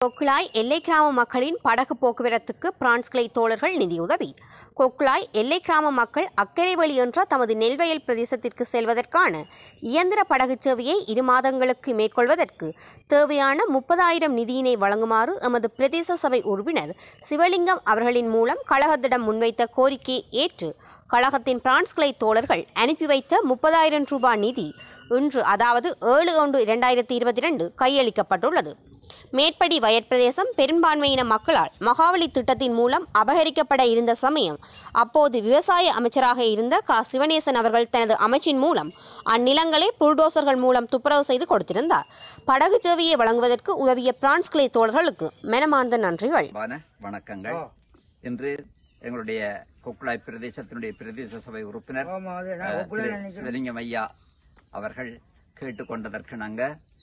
கொக்குலாய் எல்லை கிராம மக்களின் படகு போக்குவரத்துக்கு பிரான்ஸ் கிளை தோழர்கள் நிதியுதவி கொக்குலாய் எல்லை கிராம மக்கள் அக்கரைவழி என்ற தமது நெல்வயல் பிரதேசத்திற்கு செல்வதற்கான இயந்திர படகு சேவையை இரு மாதங்களுக்கு மேற்கொள்வதற்கு தேவையான முப்பதாயிரம் நிதியினை வழங்குமாறு எமது பிரதேச சபை உறுப்பினர் சிவலிங்கம் அவர்களின் மூலம் கழகத்திடம் முன்வைத்த கோரிக்கையை ஏற்று கழகத்தின் பிரான்ஸ் கிளை தோழர்கள் அனுப்பி வைத்த முப்பதாயிரம் ரூபாய் நிதி இன்று அதாவது ஏழு ஒன்று இரண்டாயிரத்தி இருபத்தி ரெண்டு கையளிக்கப்பட்டுள்ளது மேற்படி வயற்பிரதேசம் பெரும்பான்மையின மக்களால் மகாவலி திட்டத்தின் மூலம் அபகரிக்கப்பட இருந்த சமயம் அப்போது விவசாய அமைச்சராக இருந்த க சிவனேசன் அவர்கள் தனது அமைச்சின் மூலம் அந்நிலங்களை புல்டோசர்கள் மூலம் துப்புரவு செய்து கொடுத்திருந்தார் படகு சேவையை வழங்குவதற்கு உதவிய பிரான்ஸ் கிளை தோழர்களுக்கு மனமார்ந்த நன்றிகள் அன்பான வணக்கங்கள் இன்று எங்களுடைய கொக்குளாய் பிரதேசத்தினுடைய பிரதேச சபை உறுப்பினர் ஆமா, அது நான் அஹ், ஒப்புல திரு நினைக்கிறேன். சிவலிங்கம் ஐயா அவர்கள் கேட்டுக்கொண்டதற்கு நாங்க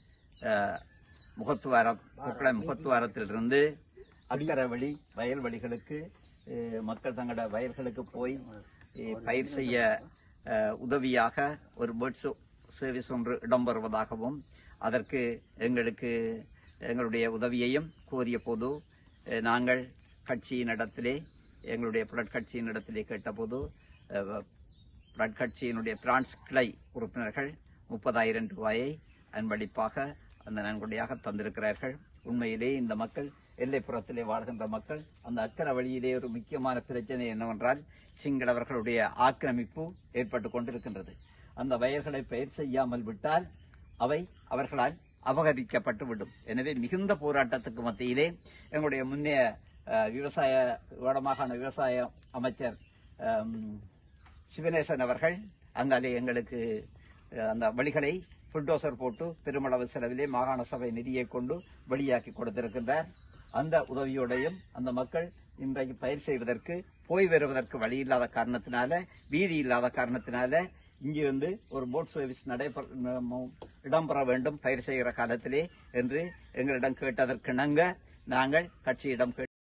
அஹ், முகத்துவாரம் கொக்குளாய் முகத்துவாரத்திலிருந்து அக்கரவழி வயல்வெளிகளுக்கு அஹ், மக்கள் தங்களோட வயல்களுக்கு போய் அஹ், பயிர் செய்ய அஹ், உதவியாக ஒரு பேர்ட் சர்வீஸ் ஒன்று இடம்பெறுவதாகவும் அதற்கு எங்களுக்கு எங்களுடைய உதவியையும் கோரிய போது அஹ், நாங்கள் கட்சியினிடத்திலே எங்களுடைய புலட் கட்சியினிடத்திலே கேட்டபோது அஹ், புலட் கட்சியினுடைய பிரான்ஸ் கிளை உறுப்பினர்கள் முப்பதாயிரம் ரூபாயை அன்பளிப்பாக அந்த நன்கொடையாக தந்திருக்கிறார்கள் உண்மையிலே இந்த மக்கள் எல்லைப்புறத்திலே வாழ்கின்ற மக்கள் அந்த அக்கர வழியிலே ஒரு முக்கியமான பிரச்சனை என்னவென்றால் சிங்களவர்களுடைய ஆக்கிரமிப்பு ஏற்பட்டு கொண்டிருக்கின்றது அந்த வயல்களை பயிர் செய்யாமல் விட்டால் அவை அவர்களால் அபகரிக்கப்பட்டு விடும் எனவே மிகுந்த போராட்டத்துக்கு மத்தியிலே எங்களுடைய முன்னைய அஹ், விவசாய வடமாகாண விவசாய அமைச்சர் அம், சிவனேசன் அவர்கள் அங்காலே எங்களுக்கு அஹ், அந்த வழிகளை புல்டோசர் போட்டு பெருமளவு செலவிலே மாகாண சபை நிதியை கொண்டு வெளியாக்கி கொடுத்திருக்கின்றார் அந்த உதவியோடையும் அந்த மக்கள் இன்றைக்கு பயிர் செய்வதற்கு போய் வருவதற்கு வழி இல்லாத காரணத்தினால வீதி இல்லாத காரணத்தினால இங்கிருந்து ஒரு போட் சர்வீஸ் நடைபெற ம- இடம்பெற வேண்டும் பயிர் செய்கிற காலத்திலே என்று எங்களிடம் கேட்டதற்கிணங்க நாங்கள் கட்சியிடம் கேட்டு